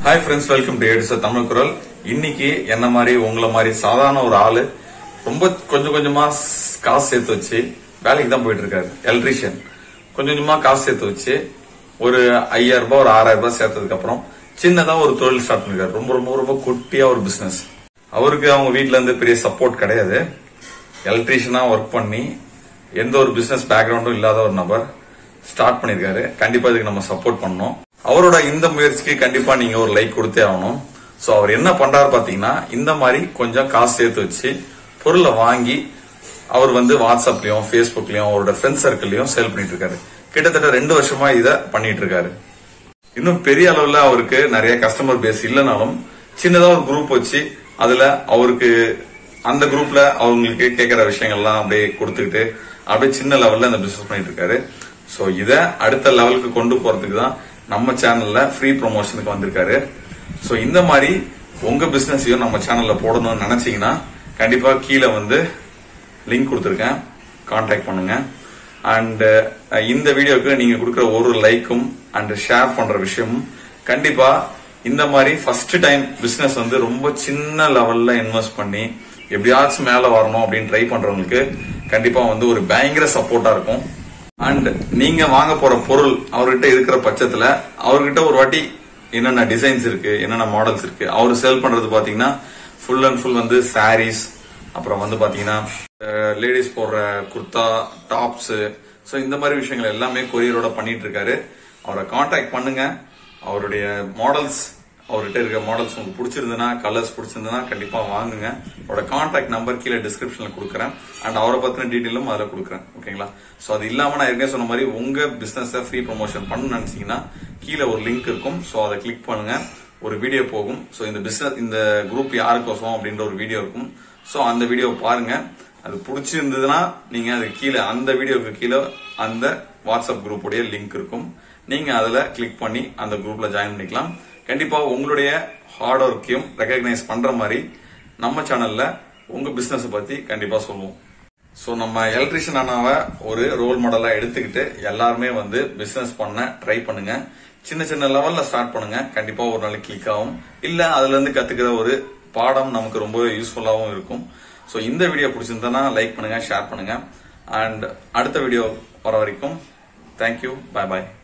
hi friends welcome to ஏடிச தமிழ் குரல் இன்னைக்கு என்ன மாதிரி உங்களை மாதிரி சாதாரண ஒரு ஆளு ரொம்ப கொஞ்சம் கொஞ்சமா ஸ்- காசு சேர்த்து வச்சு வேலைக்கு தான் போயிட்டு இருக்காரு எலக்ட்ரீஷியன் கொஞ்சம் கொஞ்சமா காசு சேர்த்து வச்சு ஒரு ஐயாயிரம் ரூபாய் ஒரு ஆறாயிரம் ரூபாய் சேர்த்ததுக்கு அப்புறம் சின்னதா ஒரு தொழில் ஸ்டார்ட் பண்ணிருக்காரு ரொம்ப ரொம்ப ரொம்ப குட்டியா ஒரு பிசினஸ் அவருக்கு அவங்க வீட்ல இருந்து பெரிய சப்போர்ட் கிடையாது எலக்ட்ரீஷியனா ஒர்க் பண்ணி எந்த ஒரு பிசினஸ் பேக்ரவுண்டும் இல்லாத ஒரு நபர் ஸ்டார்ட் பண்ணிருக்காரு கண்டிப்பா இதுக்கு நம்ம சப்போர்ட் பண்ணணும் அவரோட இந்த முயற்சிக்கு கண்டிப்பா நீங்க ஒரு லைக் கொடுத்தே ஆகணும் சோ அவர் என்ன பண்றாரு பாத்தீங்கன்னா இந்த மாதிரி கொஞ்சம் காசு சேர்த்து வச்சு பொருளை வாங்கி அவர் வந்து வாட்ஸ்அப்லயும் ஃபேஸ்புக்லயும் அவரோட ஃப்ரெண்ட் சர்க்கிள்லயும் சேல் பண்ணிட்டு இருக்காரு கிட்டத்தட்ட ரெண்டு வருஷமா இத பண்ணிட்டு இருக்காரு இன்னும் பெரிய அளவுல அவருக்கு நிறைய கஸ்டமர் பேஸ் இல்லைனாலும் சின்னதா ஒரு குரூப் வச்சு அதுல அவருக்கு அந்த குரூப்ல அவங்களுக்கு கேட்கிற விஷயங்கள்லாம் அப்படியே கொடுத்துக்கிட்டு அப்படியே சின்ன லெவல்ல அந்த பிசினஸ் பண்ணிட்டு இருக்காரு சோ இத அடுத்த லெவலுக்கு கொண்டு போறதுக்கு தான் நம்ம சேனல்ல ஃப்ரீ ப்ரொமோஷனுக்கு வந்திருக்காரு சோ இந்த மாதிரி உங்க பிசினஸையும் நம்ம சேனல்ல போடணும்னு நினைச்சீங்கன்னா கண்டிப்பா கீழே வந்து லிங்க் கொடுத்துருக்கேன் கான்டாக்ட் பண்ணுங்க அண்ட் இந்த வீடியோக்கு நீங்க கொடுக்குற ஒரு லைக்கும் அண்ட் ஷேர் பண்ற விஷயமும் கண்டிப்பா இந்த மாதிரி ஃபர்ஸ்ட் டைம் பிசினஸ் வந்து ரொம்ப சின்ன லெவல்ல இன்வெஸ்ட் பண்ணி எப்படியாச்சும் மேல வரணும் அப்படின்னு ட்ரை பண்றவங்களுக்கு கண்டிப்பா வந்து ஒரு பயங்கர சப்போர்ட்டா இருக்கும் அண்ட் நீங்க வாங்க போற பொருள் அவர்கிட்ட இருக்கிற பட்சத்துல அவர்கிட்ட ஒரு வாட்டி என்னென்ன டிசைன்ஸ் இருக்கு என்னென்ன மாடல்ஸ் இருக்கு அவர் சேல் பண்றது பாத்தீங்கன்னா ஃபுல் அண்ட் ஃபுல் வந்து சாரீஸ் அப்புறம் வந்து பாத்தீங்கன்னா லேடிஸ் போடுற குர்தா டாப்ஸ் ஸோ இந்த மாதிரி விஷயங்கள் எல்லாமே கொரியரோட பண்ணிட்டு இருக்காரு அவரை காண்டாக்ட் பண்ணுங்க அவருடைய மாடல்ஸ் அவர்கிட்ட இருக்க மாடல்ஸ் உங்களுக்கு பிடிச்சிருந்ததுன்னா கலர்ஸ் பிடிச்சிருந்ததுன்னா கண்டிப்பா வாங்குங்க அவரோட கான்டாக்ட் நம்பர் கீழே டிஸ்கிரிப்ஷன்ல கொடுக்குறேன் அண்ட் அவரை பத்தின டீட்டெயிலும் அதில் கொடுக்குறேன் ஓகேங்களா ஸோ அது இல்லாம நான் ஏற்கனவே சொன்ன மாதிரி உங்க பிசினஸ் ஃப்ரீ ப்ரொமோஷன் பண்ணணும்னு நினைச்சீங்கன்னா கீழே ஒரு லிங்க் இருக்கும் ஸோ அதை கிளிக் பண்ணுங்க ஒரு வீடியோ போகும் ஸோ இந்த பிசினஸ் இந்த குரூப் யாருக்கோசம் அப்படின்ற ஒரு வீடியோ இருக்கும் ஸோ அந்த வீடியோ பாருங்க அது பிடிச்சிருந்ததுன்னா நீங்க அது கீழே அந்த வீடியோக்கு கீழே அந்த வாட்ஸ்அப் குரூப்புடைய லிங்க் இருக்கும் நீங்க அதுல கிளிக் பண்ணி அந்த குரூப்ல ஜாயின் பண்ணிக்கலாம் கண்டிப்பா உங்களுடைய ஹார்ட் ஒர்க்கையும் ரெகக்னைஸ் பண்ற மாதிரி நம்ம சேனல்ல உங்க பிசினஸ் பத்தி கண்டிப்பா சொல்லுவோம் சோ நம்ம எலக்ட்ரிஷியன் அண்ணாவை ஒரு ரோல் மாடலா எடுத்துக்கிட்டு எல்லாருமே வந்து பிசினஸ் பண்ண ட்ரை பண்ணுங்க சின்ன சின்ன லெவல்ல ஸ்டார்ட் பண்ணுங்க கண்டிப்பா ஒரு நாளைக்கு கிளிக் ஆகும் இல்ல அதுல இருந்து கத்துக்கிற ஒரு பாடம் நமக்கு ரொம்ப யூஸ்ஃபுல்லாவும் இருக்கும் சோ இந்த வீடியோ பிடிச்சிருந்தா லைக் பண்ணுங்க ஷேர் பண்ணுங்க அண்ட் அடுத்த வீடியோ வர வரைக்கும் தேங்க்யூ பை பாய்